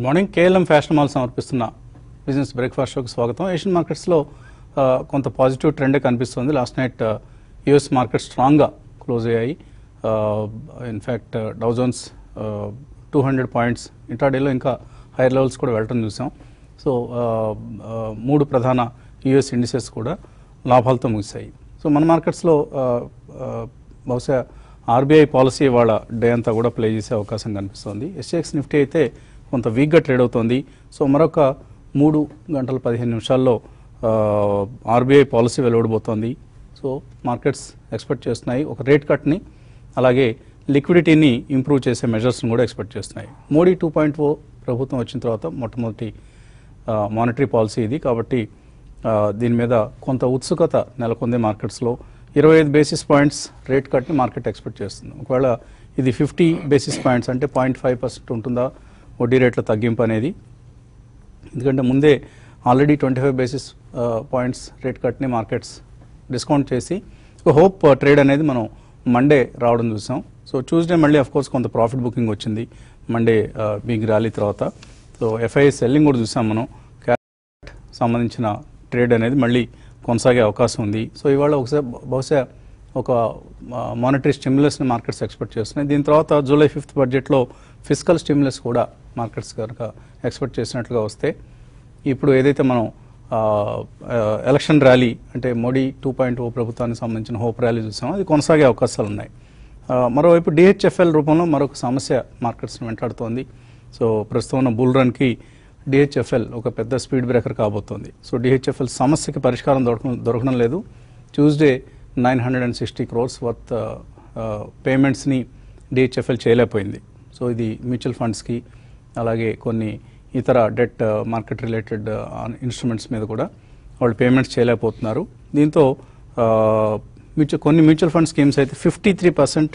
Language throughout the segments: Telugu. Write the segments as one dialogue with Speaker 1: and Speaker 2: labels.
Speaker 1: Good morning KLM fashion mall సమర్పిస్తున్న బిజినెస్ బ్రేక్ఫాస్ట్ షోకి స్వాగతం ఏషియన్ మార్కెట్స్లో ఆ, కొంత పాజిటివ్ ట్రెండే కనిపిస్తుంది లాస్ట్ నైట్ యుఎస్ మార్కెట్ స్ట్రాంగ్గా క్లోజ్ అయ్యాయి in fact Dow Jones two hundred points ఇంట్రాడేలో ఇంకా హైయర్ లెవెల్స్ కూడా వెళ్ళటం చూసాం సో ఆ, ఆ, మూడు ప్రధాన యుఎస్ ఇండిసెస్ కూడా లాభాలతో ముగిశాయి సో మన మార్కెట్స్లో ఆ, ఆ, బహుశా ఆర్బీఐ పాలసీ వాళ్ళ డే అంతా కూడా ప్లే చేసే అవకాశం కనిపిస్తుంది ఎస్ఎక్స్ నిఫ్టీ అయితే కొంత వీక్గా ట్రేడ్ అవుతోంది సో మరొక మూడు గంటల పదిహేను నిమిషాల్లో ఆర్బీఐ పాలసీ వెలువడబోతోంది సో మార్కెట్స్ ఎక్స్పెక్ట్ చేస్తున్నాయి ఒక రేట్ కట్ని అలాగే లిక్విడిటీని ఇంప్రూవ్ చేసే మెజర్స్ని కూడా ఎక్స్పెక్ట్ చేస్తున్నాయి మోడీ టూ పాయింట్ ఓ ప్రభుత్వం వచ్చిన తర్వాత మొట్టమొదటి మానిటరీ పాలసీ ఇది కాబట్టి ఆ, దీని మీద కొంత ఉత్సుకత నెలకొంది మార్కెట్స్లో ఇరవై ఐదు బేసిస్ పాయింట్స్ రేట్ కట్ని మార్కెట్ ఎక్స్పెక్ట్ చేస్తుంది ఒకవేళ ఇది ఫిఫ్టీ బేసిస్ పాయింట్స్ అంటే పాయింట్ ఫైవ్ పర్సెంట్ ఉంటుందా వడ్డీ రేట్ల తగ్గింపు అనేది ఎందుకంటే ముందే already twenty five basis points rate కట్ని మార్కెట్స్ డిస్కౌంట్ చేసి ఒక హోప్ ట్రేడ్ అనేది మనం మండే రావడం చూసాం సో ట్యూస్డే మళ్ళీ అఫ్ కోర్స్ కొంత ప్రాఫిట్ బుకింగ్ వచ్చింది మండే బిగ్ ర్యాలీ తర్వాత సో ఎఫ్ఐ సెల్లింగ్ కూడా చూసాం మనం క్యారెట్ సంబంధించిన ట్రేడ్ అనేది మళ్ళీ కొనసాగే అవకాశం ఉంది సో ఇవాళ ఒకసారి బహుశా ఒక మానిటరీ స్టిమ్యులస్ని మార్కెట్స్ ఎక్స్పెక్ట్ చేస్తున్నాయి దీని తర్వాత జూలై ఫిఫ్త్ బడ్జెట్లో ఫిజికల్ స్టిమ్యులస్ కూడా మార్కెట్స్ కనుక ఎక్స్పెక్ట్ చేసినట్లుగా వస్తే ఇప్పుడు ఏదైతే మనం ఆ, ఆ, ఎలక్షన్ ర్యాలీ అంటే మోడీ టూ పాయింట్ ఓ ప్రభుత్వానికి సంబంధించిన హోప్ ర్యాలీ చూసామో అది కొనసాగే అవకాశాలు ఉన్నాయి ఆ, మరోవైపు డిహెచ్ఎఫ్ఎల్ రూపంలో మరొక సమస్య మార్కెట్స్ని వెంటాడుతోంది సో ప్రస్తుతం ఉన్న బుల్ రన్కి డిహెచ్ఎఫ్ఎల్ ఒక పెద్ద స్పీడ్ బ్రేకర్ కాబోతోంది సో డిహెచ్ఎఫ్ఎల్ సమస్యకి పరిష్కారం దొరకడం దొరకడం లేదు Tuesday nine hundred and sixty crores worth పేమెంట్స్ని డిహెచ్ఎఫ్ఎల్ చేయలేకపోయింది సో ఇది మ్యూచువల్ ఫండ్స్కి అలాగే కొన్ని ఇతర డెట్ మార్కెట్ రిలేటెడ్ ఇన్స్ట్రుమెంట్స్ మీద కూడా వాళ్ళు పేమెంట్స్ చేయలేకపోతున్నారు దీంతో మ్యూచువల్ కొన్ని మ్యూచువల్ ఫండ్ స్కీమ్స్ అయితే fifty three percent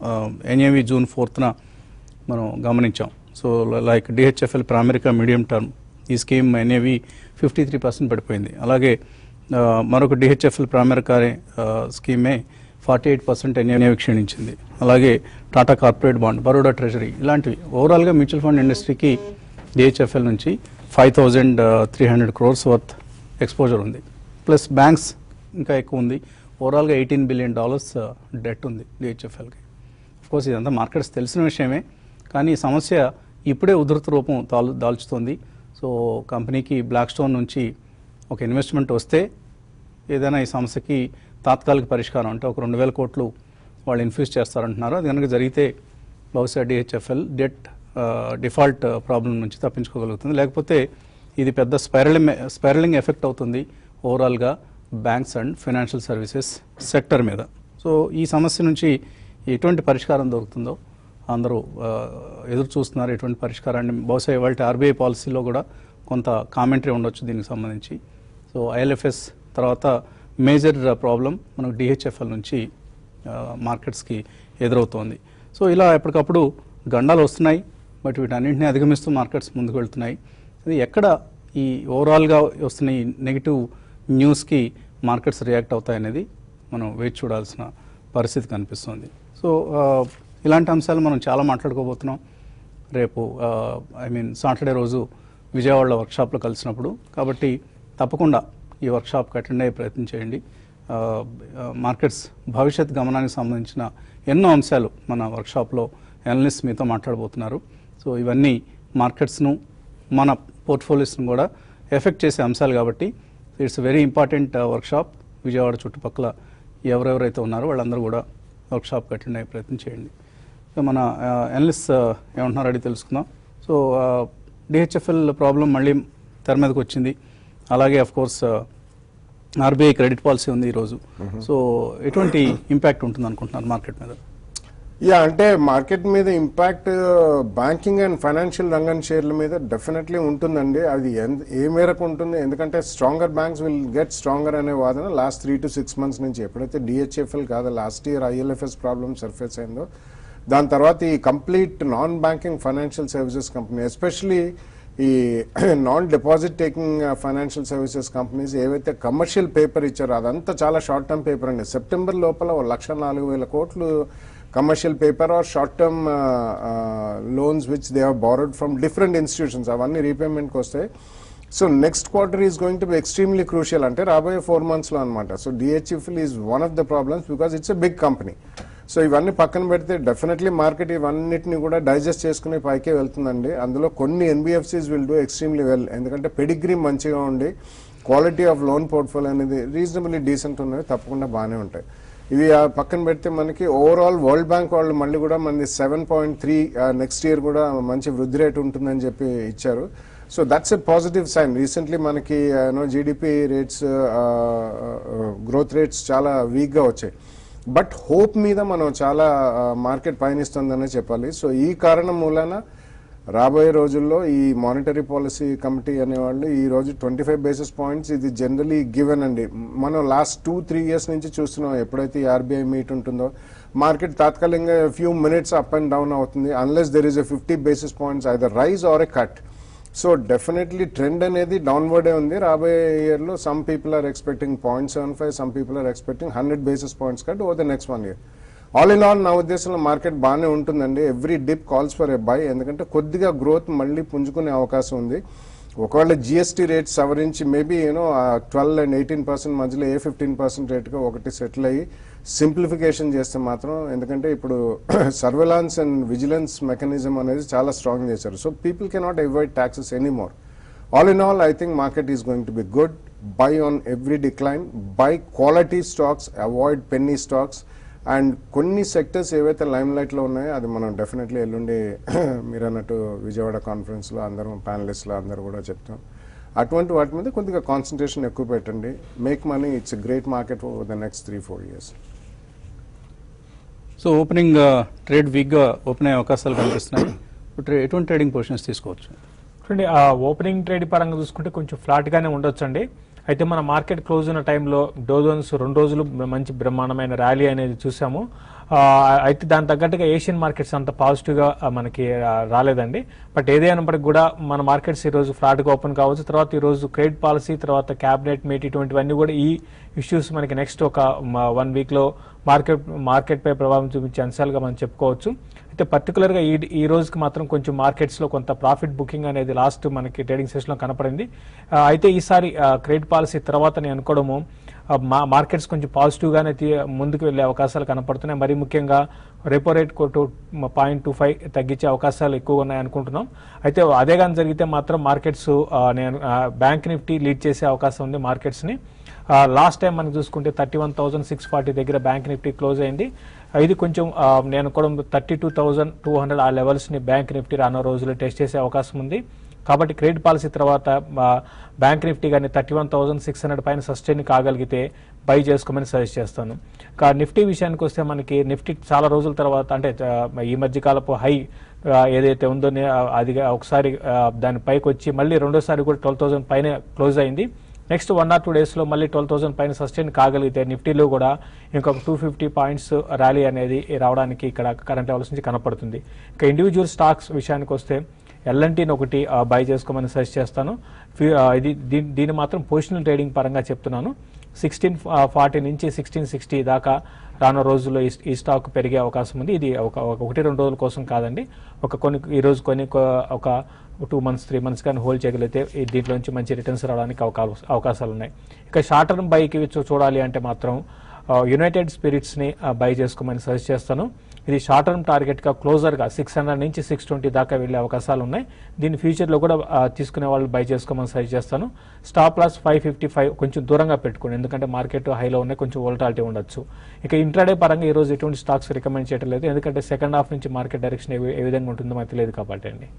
Speaker 1: NAV June ఫోర్త్న మనం గమనించాం so like DHFL Pramerica medium term ఈ scheme NAV fifty three percent పడిపోయింది అలాగే ఆ, మరొక డిహెచ్ఎఫ్ఎల్ ప్రామరికా స్కీమే ఫార్టీ ఎయిట్ పర్సెంట్ ఎన్ఏవి క్షీణించింది అలాగే Tata corporate bond Baroda treasury ఇలాంటివి ఓవరాల్గా మ్యూచువల్ ఫండ్ ఇండస్ట్రీకి డిహెచ్ఎఫ్ఎల్ నుంచి five thousand three hundred crores worth exposure ఉంది ప్లస్ బ్యాంక్స్ ఇంకా ఎక్కువ ఉంది ఓవరాల్గా ఎయిటీన్ బిలియన్ డాలర్స్ డెట్ ఉంది డిహెచ్ఎఫ్ఎల్కి కోర్స్ ఇదంతా మార్కెట్స్ తెలిసిన విషయమే కానీ ఈ సమస్య ఇప్పుడే ఉధృత రూపం దాల్ దాల్చుతోంది సో కంపెనీకి బ్లాక్ స్టోన్ నుంచి ఒక ఇన్వెస్ట్మెంట్ వస్తే ఏదైనా ఈ సమస్యకి తాత్కాలిక పరిష్కారం అంటే ఒక రెండు వేల కోట్లు వాళ్ళు ఇన్ఫ్యూజ్ చేస్తారంటున్నారు అది కనుక జరిగితే బహుశా డిహెచ్ఎఫ్ఎల్ డెట్ డిఫాల్ట్ ప్రాబ్లం నుంచి తప్పించుకోగలుగుతుంది లేకపోతే ఇది పెద్ద స్పైరలింగ్ స్పైరలింగ్ ఎఫెక్ట్ అవుతుంది ఓవరాల్గా banks and financial services sector మీద సో ఈ సమస్య నుంచి ఎటువంటి పరిష్కారం దొరుకుతుందో అందరూ ఆ, ఎదురు చూస్తున్నారు ఎటువంటి పరిష్కారాన్ని బహుశా ఇవాళ ఆర్బీఐ పాలసీలో కూడా కొంత కామెంటరీ ఉండొచ్చు దీనికి సంబంధించి సో ఐఎల్ఎఫ్ఎస్ తర్వాత మేజర్ ప్రాబ్లం మనకు డిహెచ్ఎఫ్ఎల్ నుంచి ఆ, మార్కెట్స్కి ఎదురవుతోంది సో ఇలా ఎప్పటికప్పుడు గండాలు వస్తున్నాయి బట్ వీటన్నింటినీ అధిగమిస్తూ మార్కెట్స్ ముందుకు వెళ్తున్నాయి అది ఎక్కడ ఈ ఓవరాల్గా వస్తున్న ఈ నెగిటివ్ న్యూస్కి మార్కెట్స్ రియాక్ట్ అవుతాయనేది మనం వేచి చూడాల్సిన పరిస్థితి కనిపిస్తుంది సో ఆ, ఇలాంటి అంశాలు మనం చాలా మాట్లాడుకోబోతున్నాం రేపు ఐ మీన్ సాటర్డే రోజు విజయవాడలో వర్క్షాప్లో కలిసినప్పుడు కాబట్టి తప్పకుండా ఈ వర్క్షాప్కి అటెండ్ అయ్యే ప్రయత్నం చేయండి ఆ, ఆ, మార్కెట్స్ భవిష్యత్ గమనానికి సంబంధించిన ఎన్నో అంశాలు మన వర్క్షాప్లో అనలిస్ట్ మీతో మాట్లాడబోతున్నారు సో ఇవన్నీ మార్కెట్స్ను మన పోర్ట్ఫోలియోస్ను కూడా ఎఫెక్ట్ చేసే అంశాలు కాబట్టి it's very important workshop Vijayawada చుట్టుపక్కల ఎవరెవరైతే ఉన్నారో వాళ్ళందరూ కూడా వర్క్షాప్కి అటెండ్ అయ్యే ప్రయత్నం చేయండి సో మన అనలిస్ట్ ఏమంటున్నారో అడిగి తెలుసుకుందాం సో డిహెచ్ఎఫ్ఎల్ ప్రాబ్లం మళ్ళీ తెర మీదకి వచ్చింది అలాగే of course RBI credit policy ఉంది ఈరోజు సో ఎటువంటి ఇంపాక్ట్ ఉంటుంది అనుకుంటున్నారు మార్కెట్ మీద
Speaker 2: యా అంటే మార్కెట్ మీద ఇంపాక్ట్ బ్యాంకింగ్ అండ్ ఫైనాన్షియల్ రంగం షేర్ల మీద డెఫినెట్లీ ఉంటుందండి అది ఎంత ఏ మేరకు ఉంటుంది ఎందుకంటే stronger banks will get stronger అనే వాదన last three to six months నుంచి ఎప్పుడైతే డిహెచ్ఎఫ్ఎల్ కాదు last year ILFS problem surface అయిందో దాని తర్వాత ఈ complete non banking financial services company especially ఈ non deposit taking financial services companies ఏవైతే కమర్షియల్ పేపర్ ఇచ్చారో అదంతా చాలా షార్ట్ టర్మ్ పేపర్ అండి సెప్టెంబర్ లోపల ఓ లక్ష నాలుగు వేల కోట్లు commercial paper or short term loans which they have borrowed from different institutions అవన్నీ రీపేమెంట్కి వస్తాయి so next quarter is going to be extremely crucial అంటే రాబోయే ఫోర్ మంత్స్లో అనమాట so DHFL is one of the problems because it's a big company so ఇవన్నీ పక్కన పెడితే డెఫినెట్లీ మార్కెట్ ఇవన్నిటిని కూడా డైజెస్ట్ చేసుకునే పైకే వెళ్తుందండి అందులో కొన్ని NBFCs will do extremely well ఎందుకంటే పెడిగ్రీ మంచిగా ఉండి క్వాలిటీ ఆఫ్ లోన్ పోర్ట్ఫోలియో అనేది రీజనబుల్లీ డీసెంట్ ఉన్నవి తప్పకుండా బాగానే ఉంటాయి ఇవి ఆ పక్కన పెడితే మనకి ఓవరాల్ వరల్డ్ బ్యాంక్ వాళ్ళు మళ్ళీ కూడా మనది seven point three next year కూడా మంచి వృద్ధి రేట్ ఉంటుందని చెప్పి ఇచ్చారు so that's a positive sign recently మనకి you know GDP rates growth rates చాలా వీక్గా వచ్చాయి బట్ హోప్ మీద మనం చాలా మార్కెట్ పయనిస్తుందనే చెప్పాలి సో ఈ కారణం మూలాన రాబోయే రోజుల్లో ఈ మానిటరీ పాలసీ కమిటీ అనేవాళ్ళు ఈ రోజు ట్వంటీ ఫైవ్ బేసిస్ పాయింట్స్ ఇది జనరలీ గివెన్ అండి మనం లాస్ట్ టూ త్రీ ఇయర్స్ నుంచి చూస్తున్నాం ఎప్పుడైతే ఆర్బీఐ మీట్ ఉంటుందో మార్కెట్ తాత్కాలికంగా few minutes up and down అవుతుంది unless there is a fifty basis points either rise or a cut so definitely trend అనేది డౌన్వర్డే ఉంది రాబోయే ఇయర్లో some people are expecting point seven five some people are expecting hundred basis points cut over the next one year all in all నా ఉద్దేశంలో మార్కెట్ బాగానే ఉంటుందండి every dip calls for a buy ఎందుకంటే కొద్దిగా గ్రోత్ మళ్ళీ పుంజుకునే అవకాశం ఉంది ఒకవేళ జిఎస్టీ రేట్ సవరించి maybe you know twelve and eighteen percent మధ్యలో ఏ ఫిఫ్టీన్ పర్సెంట్ రేట్గా ఒకటి సెటిల్ అయ్యి సింప్లిఫికేషన్ చేస్తే మాత్రం ఎందుకంటే ఇప్పుడు సర్వేలాన్స్ అండ్ విజిలెన్స్ మెకానిజం అనేది చాలా స్ట్రాంగ్ చేశారు so people cannot avoid taxes anymore all in all I think market is going to be good buy on every decline buy quality stocks avoid penny stocks and కొన్ని సెక్టర్స్ ఏవైతే లైమ్ లైట్లో ఉన్నాయో అది మనం డెఫినెట్లీ ఎల్లుండి మీరు అన్నట్టు విజయవాడ కాన్ఫరెన్స్లో అందరం ప్యానలిస్ట్లో అందరూ కూడా చెప్తాం అటువంటి వాటి మీద కొద్దిగా కాన్సన్ట్రేషన్ ఎక్కువ పెట్టండి make money it's great market over the next three four years
Speaker 1: so opening trade వీక్గా ఓపెన్ అయ్యే అవకాశాలు కనిపిస్తున్నాయి ట్రే- ఎటువంటి ట్రేడింగ్ పొజిషన్స్ తీసుకోవచ్చు
Speaker 3: చూడండి ఆ ఓపెనింగ్ ట్రేడ్ పరంగా చూసుకుంటే కొంచెం ఫ్లాట్ గానే ఉండొచ్చు అండి అయితే మన మార్కెట్ క్లోజ్ ఉన్న టైంలో డోజోన్స్ రెండు రోజులు మంచి బ్రహ్మాండమైన ర్యాలీ అనేది చూసాము ఆ, అయితే దాని తగ్గట్టుగా ఏషియన్ మార్కెట్స్ అంత పాజిటివ్గా ఆ, మనకి ఆ, రాలేదండి బట్ ఏదైనప్పటికీ కూడా మన మార్కెట్స్ ఈ రోజు ఫ్లాట్గా ఓపెన్ కావచ్చు తర్వాత ఈ రోజు క్రెడిట్ పాలసీ తర్వాత క్యాబినెట్ మీట్ ఇటువంటివన్నీ కూడా ఈ ఇష్యూస్ మనకి నెక్స్ట్ ఒక వన్ వీక్లో మార్కెట్ మార్కెట్ పై ప్రభావం చూపించే అంశాలుగా మనం చెప్పుకోవచ్చు అయితే పర్టికులర్గా ఈ ఈ రోజుకి మాత్రం కొంచెం మార్కెట్స్లో కొంత ప్రాఫిట్ బుకింగ్ అనేది లాస్ట్ మనకి ట్రేడింగ్ సెషన్లో కనపడింది ఆ, అయితే ఈసారి క్రెడిట్ పాలసీ తర్వాత నేను అనుకోవడము ఆ, మా మార్కెట్స్ కొంచెం పాజిటివ్గానే తీ- ముందుకు వెళ్ళే అవకాశాలు కనపడుతున్నాయి మరి ముఖ్యంగా repo rate two point two five తగ్గించే అవకాశాలు ఎక్కువగా ఉన్నాయి అనుకుంటున్నాం అయితే అదే కానీ జరిగితే మాత్రం మార్కెట్స్ ఆ, నేను బ్యాంక్ నిఫ్టీ లీడ్ చేసే అవకాశం ఉంది మార్కెట్స్ని లాస్ట్ టైం మనం చూసుకుంటే thirty one thousand six forty దగ్గర బ్యాంక్ నిఫ్టీ క్లోజ్ అయింది ఆ, ఇది కొంచెం ఆ, నేను కూడా thirty two thousand two hundred ఆ లెవెల్స్ని బ్యాంక్ నిఫ్టీ రానున్న రోజుల్లో టెస్ట్ చేసే అవకాశం ఉంది కాబట్టి క్రెడిట్ పాలసీ తర్వాత ఆ, బ్యాంక్ నిఫ్టీ కానీ thirty one thousand six hundred పైన సస్టైన్ కాగలిగితే బై చేసుకోమని సజెస్ట్ చేస్తాను కా నిఫ్టీ విషయానికి వస్తే మనకి నిఫ్టీ చాలా రోజుల తర్వాత అంటే ఆ, ఈ మధ్య కాలపు హై ఆ, ఏదైతే ఉందో నే- ఆ, అది ఒకసారి ఆ, దాని పైకి వచ్చి మళ్ళీ రెండోసారి కూడా ట్వెల్వ్ థౌసండ్ పైన క్లోజ్ అయింది నెక్స్ట్ వన్ ఆర్ టూ డేస్లో మళ్ళీ ట్వెల్వ్ థౌసండ్ పైన సస్టైన్ కాగలిగితే నిఫ్టీలో కూడా ఇంకొక టూ ఫిఫ్టీ పాయింట్స్ ర్యాలీ అనేది రావడానికి ఇక్కడ కరెంట్ లెవెల్స్ నుంచి కనపడుతుంది ఇంకా ఇండివిజువల్ స్టాక్స్ విషయానికి వస్తే ఎల్ఎన్టీని ఒకటి బై చేసుకోమని సజెస్ట్ చేస్తాను ఫీ- ఆ, ఇది దీని దీన్ని మాత్రం పొజిషనల్ ట్రేడింగ్ పరంగా చెప్తున్నాను సిక్స్టీన్ ఫార్టీ నుంచి సిక్స్టీన్ సిక్స్టీ దాకా రానున్న రోజుల్లో ఈ- ఈ స్టాక్ పెరిగే అవకాశం ఉంది ఇది ఒక ఒక- ఒకటి రెండు రోజుల కోసం కాదండి ఒక కొన్ని ఈ రోజు కొన్ని కొ- ఒక టూ మంత్స్ త్రీ మంత్స్ కానీ హోల్డ్ చేయగలిగితే ఈ దీంట్లోంచి మంచి రిటర్న్స్ రావడానికి అవకాశ అవకాశాలు ఉన్నాయి ఇక షార్ట్ టర్మ్ బైకి చూ- చూడాలి అంటే మాత్రం యునైటెడ్ స్పిరిట్స్ని బై చేసుకోమని సజెస్ట్ చేస్తాను ఇది షార్ట్ టర్మ్ టార్గెట్గా క్లోజర్గా సిక్స్ హండ్రెడ్ నుంచి సిక్స్ ట్వంటీ దాకా వెళ్ళే అవకాశాలు ఉన్నాయి దీన్ని ఫ్యూచర్లో కూడా ఆ, తీసుకునే వాళ్ళు బై చేసుకోమని సజెస్ట్ చేస్తాను stop loss five fifty five కొంచెం దూరంగా పెట్టుకోండి ఎందుకంటే మార్కెట్ హైలో ఉన్నాయి కొంచెం వోల్టాలిటీ ఉండొచ్చు ఇక ఇంట్రాడే పరంగా ఈ రోజు ఎటువంటి స్టాక్స్ రికమెండ్ చేయడం లేదు ఎందుకంటే సెకండ్ హాఫ్ నుంచి మార్కెట్ డైరెక్షన్ ఏ ఏ విధంగా ఉంటుందో మనకు తెలియదు కాబట్టి అండి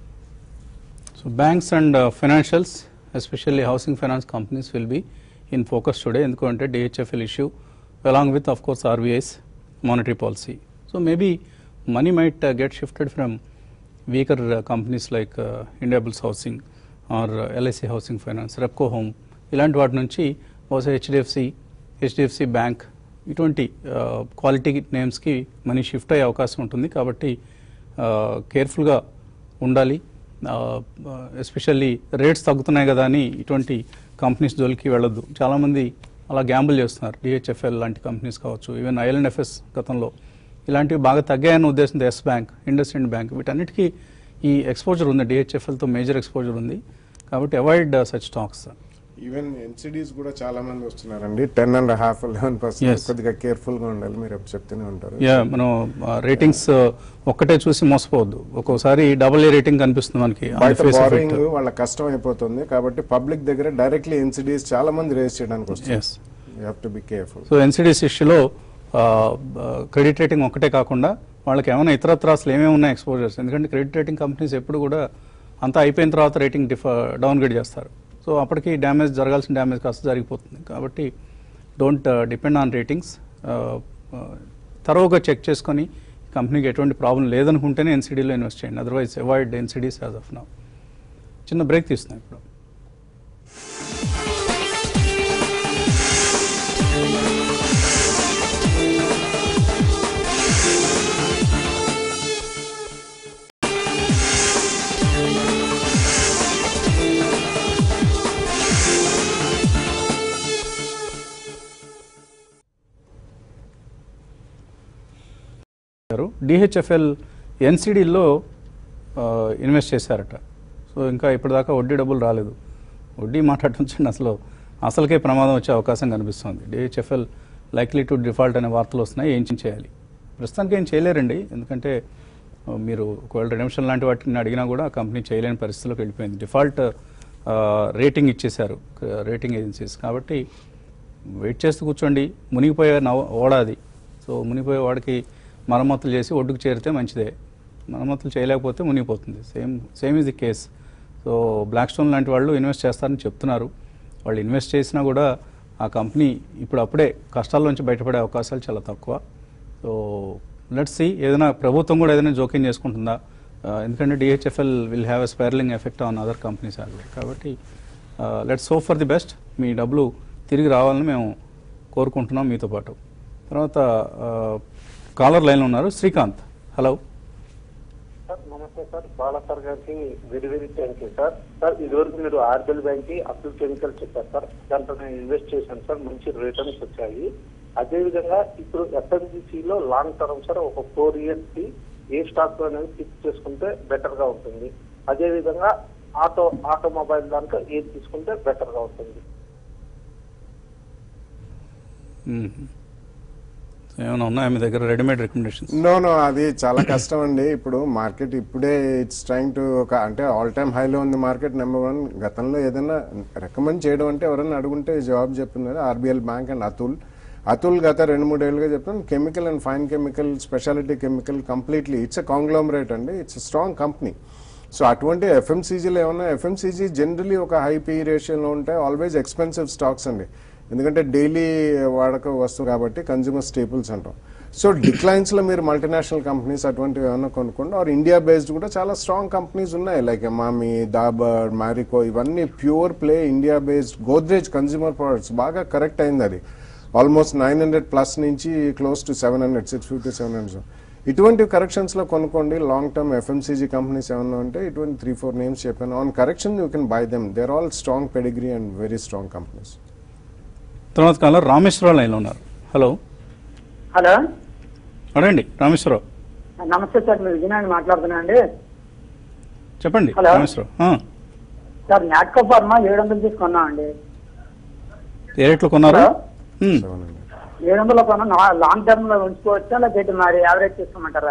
Speaker 1: So banks and uh, financials, especially housing finance companies, will be in focus today. ఎందుకంటే DHFL issue, along with of course RBI's monetary policy. So maybe money might uh, get shifted from weaker uh, companies like uh, Indiabulls Housing or uh, LIC Housing Finance, Repco Home, ఇలాంటి వాటి నుంచి బహుశా హెచ్డిఎఫ్సి హెచ్డిఎఫ్సి బ్యాంక్ ఇటువంటి క్వాలిటీ నేమ్స్కి మనీ షిఫ్ట్ అయ్యే అవకాశం ఉంటుంది కాబట్టి కేర్ఫుల్గా ఉండాలి ఎస్పెషల్లీ రేట్స్ తగ్గుతున్నాయి కదా అని ఇటువంటి కంపెనీస్ జోలికి వెళ్ళొద్దు చాలామంది అలా గ్యాంబుల్ చేస్తున్నారు డిహెచ్ఎఫ్ఎల్ లాంటి కంపెనీస్ కావచ్చు ఈవెన్ ఐఎల్ఎన్ఎఫ్ఎస్ గతంలో ఇలాంటివి బాగా తగ్గాయన్న ఉద్దేశంతో Yes Bank IndusInd Bank వీటన్నిటికీ ఈ ఎక్స్పోజర్ ఉంది డిహెచ్ఎఫ్ఎల్తో మేజర్ ఎక్స్పోజర్ ఉంది కాబట్టి avoid such stocks
Speaker 2: even NCDs కూడా చాలా మంది వస్తున్నారండి ten and half eleven percent
Speaker 1: Yes.
Speaker 2: కొద్దిగా కేర్ఫుల్ గా ఉండాలి మీరు ఎప్పుడు చెప్తూనే ఉంటారు
Speaker 1: యా మనం రేటింగ్స్ ఒక్కటే చూసి మోసపోవద్దు ఒక్కోసారి డబుల్ ఏ రేటింగ్ కనిపిస్తుంది మనకి on the
Speaker 2: బయట
Speaker 1: face of it.
Speaker 2: బారోయింగ్ వాళ్ళ కష్టం అయిపోతుంది కాబట్టి పబ్లిక్ దగ్గర డైరెక్ట్లీ ఎన్సిడీస్ చాలా మంది రేస్ చేయడానికి వస్తుంది
Speaker 1: Yes.
Speaker 2: You have to be careful
Speaker 1: so NCDs ఇష్యూలో క్రెడిట్ రేటింగ్ ఒకటే కాకుండా వాళ్ళకి ఏమైనా ఇతరత్ర అసలు ఏమేమి ఉన్నాయి ఎక్స్పోజర్స్ ఎందుకంటే క్రెడిట్ రేటింగ్ కంపెనీస్ ఎప్పుడు కూడా అంతా అయిపోయిన తర్వాత రేటింగ్ డిఫ డౌన్గ్రేడ్ చేస్తారు సో అప్పటికి డ్యామేజ్ జరగాల్సిన డ్యామేజ్ కాస్త జరిగిపోతుంది కాబట్టి డోంట్ డిపెండ్ ఆన్ రేటింగ్స్ తరోగా చెక్ చేసుకొని కంపెనీకి ఎటువంటి ప్రాబ్లం లేదనుకుంటేనే ఎన్సిడీలో ఇన్వెస్ట్ చేయండి otherwise avoid NCDs as of now చిన్న బ్రేక్ తీస్తున్నాం ఇప్పుడు చేశారు డిహెచ్ఎఫ్ఎల్ ఎన్సిడీలో ఇన్వెస్ట్ చేశారట సో ఇంకా ఇప్పటిదాకా వడ్డీ డబ్బులు రాలేదు వడ్డీ మాట్లాడుతుంచండి అసలు అసలుకే ప్రమాదం వచ్చే అవకాశం కనిపిస్తుంది డిహెచ్ఎఫ్ఎల్ లైక్లీ టు డిఫాల్ట్ అనే వార్తలు వస్తున్నాయి ఏం చేయాలి ప్రస్తుతానికి ఏం చేయలేరండి ఎందుకంటే ఆ, మీరు ఒకవేళ రెడెంప్షన్ లాంటి వాటిని అడిగినా కూడా ఆ కంపెనీ చేయలేని పరిస్థితిలోకి వెళ్ళిపోయింది డిఫాల్ట్ రేటింగ్ ఇచ్చేశారు రేటింగ్ ఏజెన్సీస్ కాబట్టి వెయిట్ చేస్తూ కూర్చోండి మునిగిపోయే నవ ఓడాది సో మునిగిపోయే వాడికి మరమ్మతులు చేసి ఒడ్డుకు చేరితే మంచిదే మరమ్మతులు చేయలేకపోతే మునిగిపోతుంది same same is the case so Blackstone లాంటి వాళ్ళు ఇన్వెస్ట్ చేస్తారని చెప్తున్నారు వాళ్ళు ఇన్వెస్ట్ చేసినా కూడా ఆ కంపెనీ ఇప్పుడు అప్పుడే కష్టాల్లోంచి బయటపడే అవకాశాలు చాలా తక్కువ సో లెట్స్ సి ఏదైనా ప్రభుత్వం కూడా ఏదైనా జోక్యం చేసుకుంటుందా ఆ, ఎందుకంటే DHFL will have a spiraling effect on other companies as well కాబట్టి let's hope for the best మీ డబ్బులు తిరిగి రావాలని మేము కోరుకుంటున్నాం మీతో పాటు తర్వాత కాలర్ లైన్లో ఉన్నారు శ్రీకాంత్ హలో
Speaker 4: సార్ నమస్తే సార్ బాలా సార్ గారికి very very thank you sir sir ఇదివరకు మీరు ఆర్బిఎల్ బ్యాంక్ కి అబ్దుల్ కెమికల్ చెప్పారు సార్ దాంట్లో నేను ఇన్వెస్ట్ చేశాను సార్ మంచి రిటర్న్స్ వచ్చాయి అదే విధంగా ఇప్పుడు FMCG లో లాంగ్ టర్మ్ సార్ ఒక ఫోర్ ఇయర్స్ కి ఏ స్టాక్ అనేది ఫిక్స్ చేసుకుంటే బెటర్ గా ఉంటుంది అదే విధంగా ఆటో ఆటోమొబైల్ దాంట్లో ఏది తీసుకుంటే బెటర్ గా ఉంటుంది
Speaker 1: మ్మ్. ఏమైనా ఉన్నాయా మీ దగ్గర రెడీమేడ్ రికమెండేషన్స్
Speaker 2: నో నో అది చాలా కష్టం అండి ఇప్పుడు మార్కెట్ ఇప్పుడే ఇట్స్ ట్రైంగ్ టు ఒక అంటే ఆల్ టైమ్ హైలో ఉంది మార్కెట్ నెంబర్ వన్ గతంలో ఏదైనా రికమెండ్ చేయడం అంటే ఎవరైనా అడుగుంటే జవాబు చెప్తున్నారు RBL Bank and Atul Atul గత రెండు మూడేళ్ళుగా చెప్తాను chemical and fine chemical speciality chemical completely it's a conglomerate అండి ఇట్స్ స్ట్రాంగ్ కంపెనీ సో అటువంటి ఎఫ్ఎంసీజీలో ఏమన్నా ఎఫ్ఎంసీజీ జనరలీ ఒక హై పీ రేషియోలో ఉంటాయి ఆల్వేస్ ఎక్స్పెన్సివ్ స్టాక్స్ అండి ఎందుకంటే డైలీ వాడక వస్తువు కాబట్టి కన్జ్యూమర్ స్టేపుల్స్ అంటాం సో డిక్లైన్స్ లో మీరు మల్టీనేషనల్ కంపెనీస్ అటువంటివి ఏమైనా కొనుక్కోండి ఆర్ ఇండియా బేస్డ్ కూడా చాలా స్ట్రాంగ్ కంపెనీస్ ఉన్నాయి లైక్ మామి దాబర్ మ్యారికో ఇవన్నీ pure play India based Godrej consumer products బాగా కరెక్ట్ అయింది అది ఆల్మోస్ట్ నైన్ హండ్రెడ్ ప్లస్ నుంచి close to seven hundred six fifty seven hundred ఇటువంటి కరెక్షన్స్ లో కొనుక్కోండి లాంగ్ టర్మ్ ఎఫ్ఎంసీజీ కంపెనీస్ ఏమన్నా ఉంటే ఇటువంటి త్రీ ఫోర్ నేమ్స్ చెప్పాను on correction you can buy them there all strong pedigree and very strong companies
Speaker 1: తర్వాత కాలర్ రామేశ్వరరావు లైన్లో ఉన్నారు హలో
Speaker 5: హలో
Speaker 1: అడండి రామేశ్వరరావు
Speaker 5: నమస్తే సార్ మీరు విజయనాన్ని మాట్లాడుతున్నా అండి
Speaker 1: చెప్పండి
Speaker 5: హలో.
Speaker 1: రామేశ్వరరావు ఆ,
Speaker 5: సార్ నాట్కో ఫార్మా ఏడు వందలు తీసుకున్నా అండి
Speaker 1: ఏ రేట్లో కొన్నారు
Speaker 5: హలో.
Speaker 1: మ్మ్.
Speaker 2: సెవెన్ హండ్రెడ్
Speaker 5: ఏడు వందలు కొన్నా నా- లాంగ్ టర్మ్ లో ఉంచుకోవచ్చా లేకపోతే మరి యావరేజ్ తీసుకోమంటారా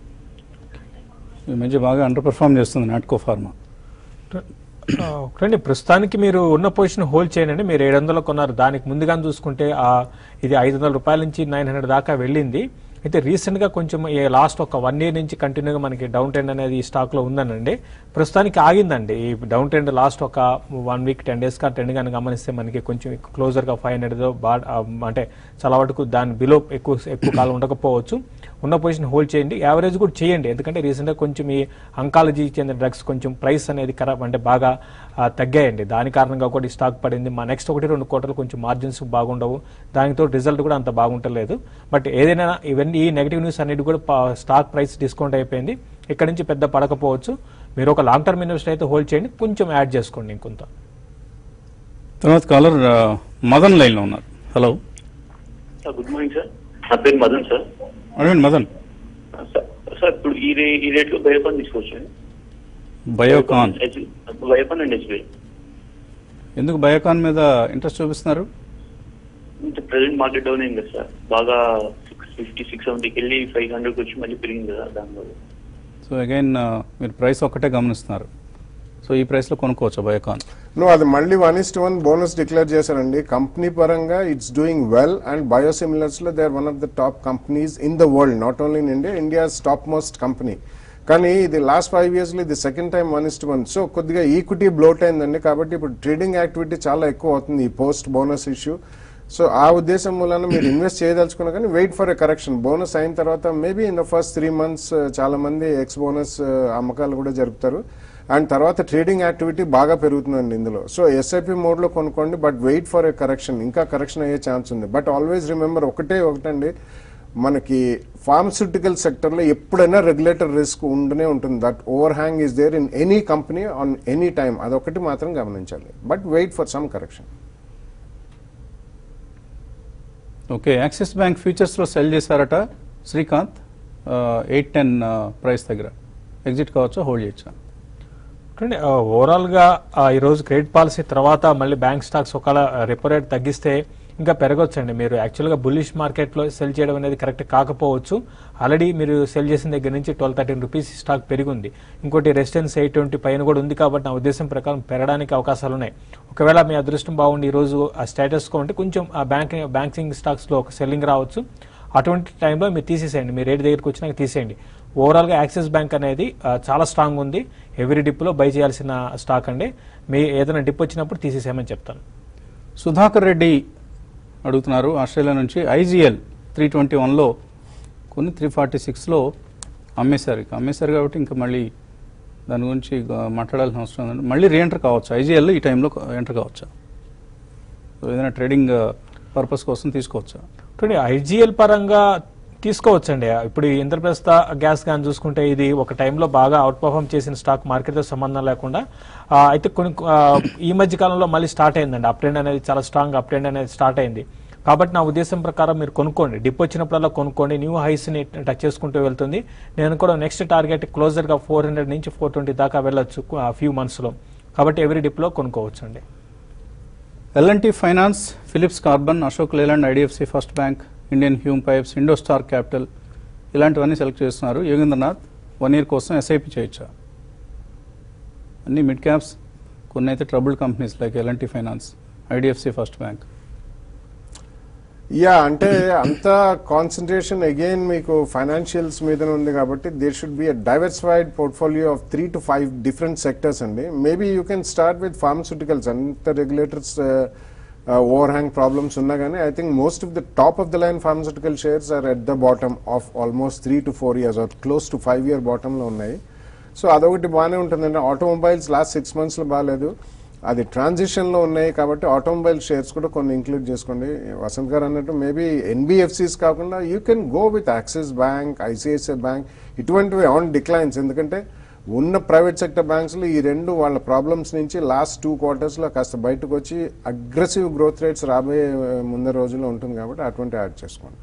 Speaker 1: ఈ మధ్య బాగా అండర్ పెర్ఫామ్ చేస్తుంది నాట్కో ఫార్మా
Speaker 3: ఆ, ఒకటండి ప్రస్తుతానికి మీరు ఉన్న పొజిషన్ హోల్డ్ చేయండి మీరు ఏడు వందలు కొన్నారు దానికి ముందుగా చూసుకుంటే ఆ ఇది ఐదు వందల రూపాయల నుంచి నైన్ హండ్రెడ్ దాకా వెళ్ళింది అయితే రీసెంట్ గా కొంచెం ఈ లాస్ట్ ఒక వన్ ఇయర్ నుంచి కంటిన్యూగా మనకి డౌన్ ట్రెండ్ అనేది ఈ స్టాక్ లో ఉందనండి ప్రస్తుతానికి ఆగిందండి ఈ డౌన్ ట్రెండ్ లాస్ట్ ఒక వన్ వీక్ టెన్ డేస్ కా ట్రెండ్ కానీ గమనిస్తే మనకి కొంచెం క్లోజర్ గా ఫైవ్ హండ్రెడ్ అంటే చాలా వరకు దాని బిలో ఎక్కువ ఎక్కువ కాలం ఉండకపోవచ్చు ఉన్న పొజిషన్ హోల్డ్ చేయండి యావరేజ్ కూడా చేయండి ఎందుకంటే రీసెంట్గా కొంచెం ఈ అంకాలజీ చెందిన డ్రగ్స్ కొంచెం ప్రైస్ అనేది ఖరాబ్ అంటే బాగా ఆ, తగ్గాయండి దాని కారణంగా కూడా ఈ స్టాక్ పడింది మా నెక్స్ట్ ఒకటి రెండు కోటలు కొంచెం మార్జిన్స్ బాగుండవు దానితో రిజల్ట్ కూడా అంత బాగుంటలేదు బట్ ఏదైనా ఇవన్నీ ఈ నెగిటివ్ న్యూస్ అనేది కూడా పా- స్టాక్ ప్రైస్ డిస్కౌంట్ అయిపోయింది ఇక్కడ నుంచి పెద్ద పడకపోవచ్చు మీరు ఒక లాంగ్ టర్మ్ ఇన్వెస్ట్ అయితే హోల్డ్ చేయండి కొంచెం యాడ్ చేసుకోండి ఇంకొంత
Speaker 1: తర్వాత కాలర్ ఆ, మదన్ లైన్లో ఉన్నారు hello
Speaker 6: sir good morning sir నా పేరు మదన్ సార్
Speaker 1: అడగండి మదన్
Speaker 6: సార్ ఇప్పుడు ఈ రే ఈ రేట్లో బయోకాన్ తీసుకోవచ్చు
Speaker 1: బయోకాన్
Speaker 6: బయోకాన్ అండ్ ఎస్బీఐ
Speaker 1: ఎందుకు బయోకాన్ మీద ఇంట్రెస్ట్ చూపిస్తున్నారు
Speaker 6: ప్రెసెంట్ మార్కెట్ డౌన్ అయింది కదా సార్ బాగా సిక్స్ ఫిఫ్టీ సిక్స్ సెవెంటీకి వెళ్ళి ఫైవ్ హండ్రెడ్కి వచ్చి మళ్ళీ పెరిగింది కదా దానివల్ల
Speaker 1: సో అగైన్ మీరు ప్రైస్ ఒక్కటే గమనిస్తున్నారు సో ఈ ప్రైస్లో కొనుక్కోవచ్చు బయోకాన్
Speaker 2: నువ్వు అది మళ్ళీ one is to one bonus declare చేశారండి కంపెనీ పరంగా it's doing well and biosimilars లో they are one of the top companies in the world not only in India India's top most company కానీ ఇది లాస్ట్ ఫైవ్ ఇయర్స్ లో ఇది second time one is to one so కొద్దిగా ఈక్విటీ బ్లోట్ అయిందండి కాబట్టి ఇప్పుడు ట్రేడింగ్ యాక్టివిటీ చాలా ఎక్కువ అవుతుంది ఈ పోస్ట్ బోనస్ ఇష్యూ సో ఆ ఉద్దేశం మూలన మీరు ఇన్వెస్ట్ చేయదలుచుకున్నా కానీ wait for a correction bonus అయిన తర్వాత maybe in the first three months చాలా మంది ఎక్స్ బోనస్ అమ్మకాలు కూడా జరుపుతారు అండ్ తర్వాత ట్రేడింగ్ యాక్టివిటీ బాగా పెరుగుతుందండి ఇందులో సో ఎస్ఐపి మోడ్లో కొనుక్కోండి but wait for a correction ఇంకా కరెక్షన్ అయ్యే ఛాన్స్ ఉంది బట్ ఆల్వేస్ రిమెంబర్ ఒకటే ఒకటండి మనకి ఫార్మస్యూటికల్ సెక్టర్లో ఎప్పుడైనా రెగ్యులేటర్ రిస్క్ ఉండనే ఉంటుంది that overhang is there in any company on any time అదొకటి మాత్రం గమనించాలి but wait for some correction
Speaker 1: okay Axis Bank ఫ్యూచర్స్లో సెల్ చేశారట శ్రీకాంత్ ఎయిట్ టెన్ ప్రైస్ దగ్గర ఎగ్జిట్ కావచ్చా హోల్డ్ చేయొచ్చా
Speaker 3: చూడండి ఓవరాల్ గా ఆ, ఈ రోజు క్రెడిట్ పాలసీ తర్వాత మళ్ళీ బ్యాంక్ స్టాక్స్ ఒకవేళ రెపో రేట్ తగ్గిస్తే ఇంకా పెరగొచ్చండి మీరు యాక్చువల్గా బుల్లిష్ మార్కెట్లో సెల్ చేయడం అనేది కరెక్ట్ కాకపోవచ్చు ఆల్రెడీ మీరు సెల్ చేసిన దగ్గర నుంచి ట్వెల్వ్ థర్టీన్ రూపీస్ స్టాక్ పెరిగింది ఇంకోటి రెసిడెన్స్ ఎయిట్ ట్వంటీ పైన కూడా ఉంది కాబట్టి నా ఉద్దేశం ప్రకారం పెరగడానికి అవకాశాలు ఉన్నాయి ఒకవేళ మీ అదృష్టం బాగుండి ఈ రోజు ఆ స్టేటస్ కో ఉంటే కొంచెం ఆ బ్యాంక్ బ్యాంకింగ్ స్టాక్స్లో ఒక సెల్లింగ్ రావచ్చు అటువంటి టైంలో మీరు తీసేసేయండి మీ రేట్ దగ్గరికి వచ్చినాక తీసేయండి ఓవరాల్గా యాక్సిస్ బ్యాంక్ అనేది ఆ, చాలా స్ట్రాంగ్ ఉంది ఎవ్రీ డిప్లో బై చేయాల్సిన స్టాక్ అండి మీ ఏదైనా డిప్ వచ్చినప్పుడు తీసేసేయమని చెప్తాను
Speaker 1: సుధాకర్ రెడ్డి అడుగుతున్నారు ఆస్ట్రేలియా నుంచి ఐజీఎల్ త్రీ ట్వంటీ వన్లో కొన్ని త్రీ ఫార్టీ సిక్స్లో అమ్మేశారు ఇక అమ్మేశారు కాబట్టి ఇంకా మళ్ళీ దాని గురించి గ- మాట్లాడాల్సిన అవసరం ఉందండి మళ్ళీ రీఎంటర్ కావచ్చు ఐజీఎల్ ఈ టైంలో ఎంటర్ కావచ్చా సో ఏదైనా ట్రేడింగ్ పర్పస్ కోసం తీసుకోవచ్చా
Speaker 3: చూడండి ఐజీఎల్ పరంగా తీసుకోవచ్చండి ఇప్పుడు ఈ ఇంద్రప్రస్థ గ్యాస్ కానీ చూసుకుంటే ఇది ఒక టైంలో బాగా అవుట్ పర్ఫామ్ చేసిన స్టాక్ మార్కెట్తో సంబంధం లేకుండా ఆ, అయితే కొన్ని ఆ, ఈ మధ్య కాలంలో మళ్ళీ స్టార్ట్ అయిందండి అప్ ట్రెండ్ అనేది చాలా స్ట్రాంగ్ అప్ ట్రెండ్ అనేది స్టార్ట్ అయింది కాబట్టి నా ఉద్దేశం ప్రకారం మీరు కొనుక్కోండి డిప్ వచ్చినప్పుడల్లా కొనుక్కోండి న్యూ హైస్ని టచ్ చేసుకుంటూ వెళ్తుంది నేను కూడా నెక్స్ట్ టార్గెట్ క్లోజర్గా ఫోర్ హండ్రెడ్ నుంచి ఫోర్ ట్వంటీ దాకా వెళ్ళొచ్చు ఫ్యూ మంత్స్లో కాబట్టి ఎవ్రీ డిప్లో కొనుక్కోవచ్చు అండి
Speaker 1: L&T Finance Philips Carbon Ashok Leyland IDFC First Bank Indian Hume Pipes IndoStar Capital ఇలాంటివన్నీ సెలెక్ట్ చేస్తున్నారు యోగేంద్రనాథ్ వన్ ఇయర్ కోసం ఎస్ఐపి చేయొచ్చా అన్ని మిడ్ క్యాప్స్ కొన్ని అయితే troubled companies like L&T Finance IDFC First Bank
Speaker 2: yeah అంటే అంత కాన్సన్ట్రేషన్ అగైన్ మీకు ఫైనాన్షియల్స్ మీద ఉంది కాబట్టి there should be a diversified portfolio of three to five different sectors అండి maybe you can start with pharmaceuticals అంత రెగ్యులేటర్స్ ఓవర్ హ్యాంగ్ ప్రాబ్లమ్స్ ఉన్నా కానీ I think most of the top of the line pharmaceutical shares are at the bottom of almost three to four years are close to five year బాటంలో ఉన్నాయి సో అదొకటి బాగానే ఉంటుందండి ఆటోమొబైల్స్ లాస్ట్ సిక్స్ మంత్స్లో బాగాలేదు అది ట్రాన్సిషన్లో ఉన్నాయి కాబట్టి ఆటోమొబైల్ షేర్స్ కూడా కొన్ని ఇంక్లూడ్ చేసుకోండి వసంత్ గారు అన్నట్టు మేబీ ఎన్బిఎఫ్సిస్ కాకుండా you can go with Axis bank ICICI bank ఇటువంటివి ఆన్ డిక్లైన్స్ ఎందుకంటే ఉన్న ప్రైవేట్ సెక్టర్ బ్యాంక్స్లో ఈ రెండు వాళ్ళ ప్రాబ్లమ్స్ నుంచి లాస్ట్ టూ క్వార్టర్స్లో కాస్త బయటకు వచ్చి అగ్రెసివ్ గ్రోత్ రేట్స్ రాబోయే ముందర రోజుల్లో ఉంటుంది కాబట్టి అటువంటి యాడ్ చేసుకోండి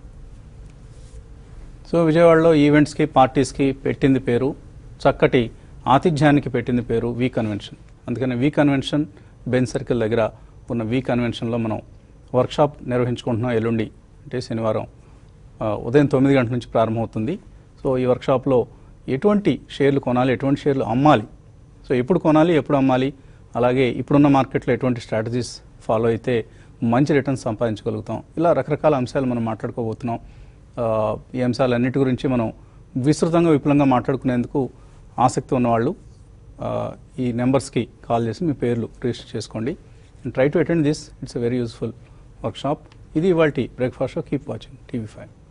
Speaker 1: సో విజయవాడలో ఈవెంట్స్కి పార్టీస్కి పెట్టింది పేరు చక్కటి ఆతిథ్యానికి పెట్టింది పేరు వి కన్వెన్షన్ అందుకని వి కన్వెన్షన్ బెన్ సర్కిల్ దగ్గర ఉన్న వి కన్వెన్షన్లో మనం వర్క్షాప్ నిర్వహించుకుంటున్నాం ఎల్లుండి అంటే శనివారం ఆ, ఉదయం తొమ్మిది గంటల నుంచి ప్రారంభమవుతుంది సో ఈ వర్క్షాప్లో ఎటువంటి షేర్లు కొనాలి ఎటువంటి షేర్లు అమ్మాలి సో ఎప్పుడు కొనాలి ఎప్పుడు అమ్మాలి అలాగే ఇప్పుడున్న మార్కెట్లో ఎటువంటి స్ట్రాటజీస్ ఫాలో అయితే మంచి రిటర్న్స్ సంపాదించగలుగుతాం ఇలా రకరకాల అంశాలు మనం మాట్లాడుకోబోతున్నాం ఆ, ఈ అంశాలన్నిటి గురించి మనం విస్తృతంగా విపులంగా మాట్లాడుకునేందుకు ఆసక్తి ఉన్నవాళ్ళు ఆ, ఈ నెంబర్స్కి కాల్ చేసి మీ పేర్లు రిజిస్టర్ చేసుకోండి and try to attend this it's a very useful workshop ఇది ఇవాళ breakfast show keep watching TV five